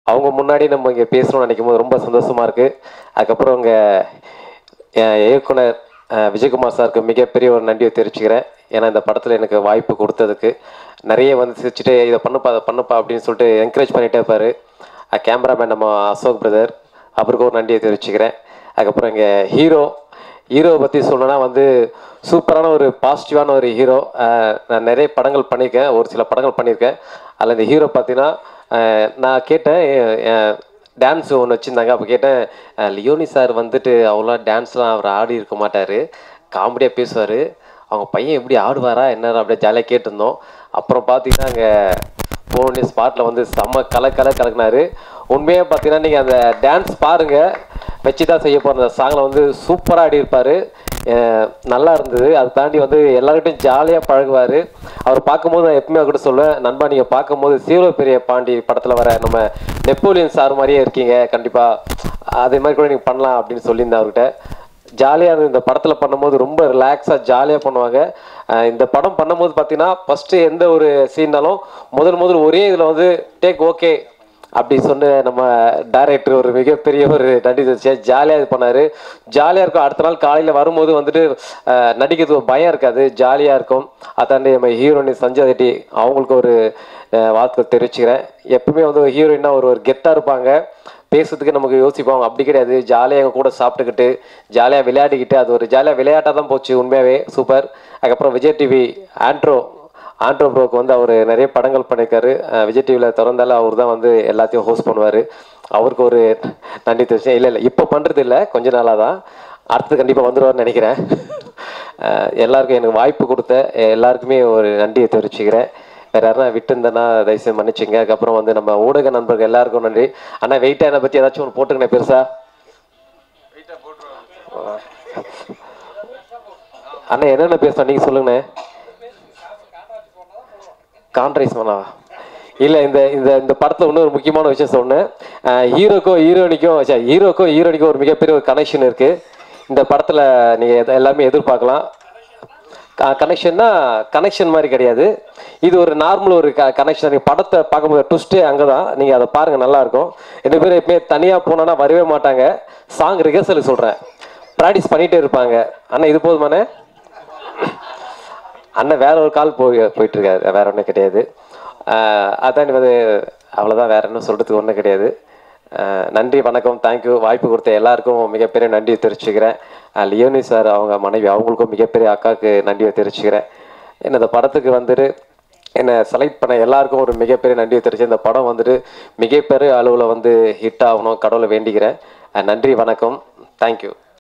அவங்க முன்னாடி நம்ம இங்கே பேசணும்னு நினைக்கும் போது ரொம்ப சந்தோஷமாக இருக்குது அதுக்கப்புறம் இங்கே என் இயக்குனர் அஹ், விஜயகுமார் சாருக்கு மிகப்பெரிய ஒரு நன்றியை தெரிவிச்சுக்கிறேன் ஏன்னா இந்த படத்தில் எனக்கு வாய்ப்பு கொடுத்ததுக்கு நிறைய வந்து சிரிச்சுட்டு இதை பண்ணுப்பா அதை பண்ணுப்பா அப்படின்னு சொல்லிட்டு என்கரேஜ் பண்ணிகிட்டே இருப்பார் கேமராமேன் நம்ம அசோக் பிரதர் அவருக்கு ஒரு நன்றியை தெரிவிச்சுக்கிறேன் அதுக்கப்புறம் இங்கே ஹீரோ ஹீரோவை பற்றி சொல்லணும்னா வந்து சூப்பரான ஒரு பாசிட்டிவான ஒரு ஹீரோ நான் நிறைய படங்கள் பண்ணியிருக்கேன் ஒரு சில படங்கள் பண்ணியிருக்கேன் அதில் இந்த ஹீரோ பார்த்தீங்கன்னா அஹ், நான் கேட்டேன் டான்ஸ் ஒன்று வச்சுருந்தாங்க அப்போ கேட்டேன் அஹ், லியோனி சார் வந்துட்டு அவ்வளோ டான்ஸ்லாம் அவர் ஆடி இருக்க மாட்டார் காமெடியாக பேசுவார் அவங்க பையன் எப்படி ஆடுவாரா என்ன அப்படியே ஜாலியாக கேட்டிருந்தோம் அப்புறம் பார்த்தீங்கன்னா அங்கே போனே ஸ்பாட்டில் வந்து செம்ம கலை கலை கலக்குனாரு உண்மையாக பார்த்தீங்கன்னா நீங்கள் அந்த டான்ஸ் பாருங்கள் வச்சு தான் செய்ய போகிற அந்த சாங்கில் வந்து சூப்பராக ஆடி இருப்பார் நல்லா இருந்தது அதை தாண்டி வந்து எல்லார்கிட்டையும் ஜாலியாக பழகுவார் அவர் பார்க்கும்போது நான் எப்பவுமே கூட சொல்லுவேன் நண்பா நீங்கள் பார்க்கும்போது சீரோ பெரிய பாண்டி படத்தில் வர நம்ம நெப்போலியன் சார் மாதிரியே இருக்கீங்க கண்டிப்பாக அதே மாதிரி கூட நீங்கள் பண்ணலாம் அப்படின்னு சொல்லியிருந்தேன் அவர்கிட்ட ஜாலியாக இருந்தது இந்த படத்தில் பண்ணும்போது ரொம்ப ரிலாக்ஸாக ஜாலியாக பண்ணுவாங்க அஹ் இந்த படம் பண்ணும்போது பார்த்தீங்கன்னா ஃபஸ்ட்டு எந்த ஒரு சீன்னாலும் முதல் முதல் ஒரே இதில் வந்து டேக் ஓகே அப்படி சொன்ன நம்ம டைரக்டர் ஒரு மிகப்பெரிய ஒரு நன்றி தெரிவிச்சு ஜாலியாக இது பண்ணார் ஜாலியாக இருக்கும் அடுத்த நாள் காலையில் வரும்போது வந்துட்டு அஹ், நடிக்கிறதுக்கு ஒரு பயம் இருக்காது ஜாலியாக இருக்கும் அதாண்டி நம்ம ஹீரோயின் சஞ்சய் ரெட்டி அவங்களுக்கு ஒரு அஹ், வாழ்த்துக்கள் தெரிவிச்சுக்கிறேன் எப்பவுமே வந்து ஒரு ஹீரோயின்னா ஒரு ஒரு கெத்தாக இருப்பாங்க பேசுறதுக்கு நமக்கு யோசிப்போம் அப்படி கிடையாது ஜாலியாக எங்கள் கூட சாப்பிட்டுக்கிட்டு ஜாலியாக விளையாடிக்கிட்டு அது ஒரு ஜாலியாக விளையாட்டாக தான் போச்சு உண்மையாகவே சூப்பர் அதுக்கப்புறம் விஜய் டிவி ஆண்ட்ரோ ஆண்ட்ரோ ப்ரோக்கு வந்து அவர் நிறைய படங்கள் பண்ணியிருக்காரு அஹ் விஜய் டிவியில் திறந்தாலும் அவர் தான் வந்து எல்லாத்தையும் ஹோஸ்ட் பண்ணுவார் அவருக்கு ஒரு நன்றி தெரிவிச்சேன் இல்லை இல்லை இப்போ பண்ணுறது இல்லை கொஞ்ச நாளாக தான் அடுத்து கண்டிப்பாக வந்துடுவார்னு நினைக்கிறேன் அஹ் எல்லாருக்கும் எனக்கு வாய்ப்பு கொடுத்த எல்லாருக்குமே ஒரு நன்றியை தெரிவிச்சுக்கிறேன் வேற யாரும் விட்டுருந்தேன்னா தயவுசெய்து மன்னிச்சுங்க அதுக்கப்புறம் வந்து நம்ம ஊடக நண்பர்கள் எல்லாருக்கும் நன்றி அண்ணா வெயிட்டா என்னை பற்றி ஏதாச்சும் ஒன்று போட்டுக்கண்ணே பெருசா அண்ணா என்னென்ன பேசணும் நீங்கள் சொல்லுங்கண்ணே கான்ட்ரைஸ் பண்ணவா இல்லை இந்த இந்த இந்த படத்தில் இன்னொரு முக்கியமான விஷயம் சொன்னேன் ஹீரோக்கும் ஹீரோனிக்கும் சரி ஹீரோக்கும் ஹீரோனிக்கும் ஒரு மிகப்பெரிய ஒரு கனெக்ஷன் இருக்குது இந்த படத்தில் நீங்கள் எல்லாமே எதிர்பார்க்கலாம் கனெக்ஷன்னா கனெக்ஷன் மாதிரி கிடையாது இது ஒரு நார்மல் ஒரு க கனெக்ஷன் நீங்கள் படத்தை பார்க்கும்போது ட்விஸ்ட்டே அங்கே தான் நீங்கள் அதை பாருங்கள் நல்லாயிருக்கும் ரெண்டு பேரும் எப்பவுமே தனியாக போனோன்னா வரவே மாட்டாங்க சாங் ரிஹர்சல் சொல்கிறேன் ப்ராக்டிஸ் பண்ணிகிட்டே இருப்பாங்க அண்ணா இது போதுமாண்ணே அண்ணன் வேற ஒரு கால் போய் போயிட்டு இருக்காரு வேற ஒன்றும் கிடையாது ஆஹ் அதான் வந்து அவ்வளோதான் வேற என்ன சொல்றதுக்கு ஒன்றும் கிடையாது ஆஹ் நன்றி வணக்கம் தேங்க்யூ வாய்ப்பு கொடுத்த எல்லாருக்கும் மிகப்பெரிய நன்றி தெரிவிச்சுக்கிறேன் ஆஹ் லியோனி சார் அவங்க மனைவி அவங்களுக்கும் மிகப்பெரிய அக்காவுக்கு நன்றியை தெரிவிச்சுக்கிறேன் என்ன இந்த படத்துக்கு வந்துட்டு என்னை செலக்ட் பண்ண எல்லாருக்கும் ஒரு மிகப்பெரிய நன்றியை தெரிவிச்சு இந்த படம் வந்துட்டு மிகப்பெரிய அளவில் வந்து ஹிட் ஆகணும் கடவுளை வேண்டிக்கிறேன் ஆஹ் நன்றி வணக்கம் தேங்க்யூ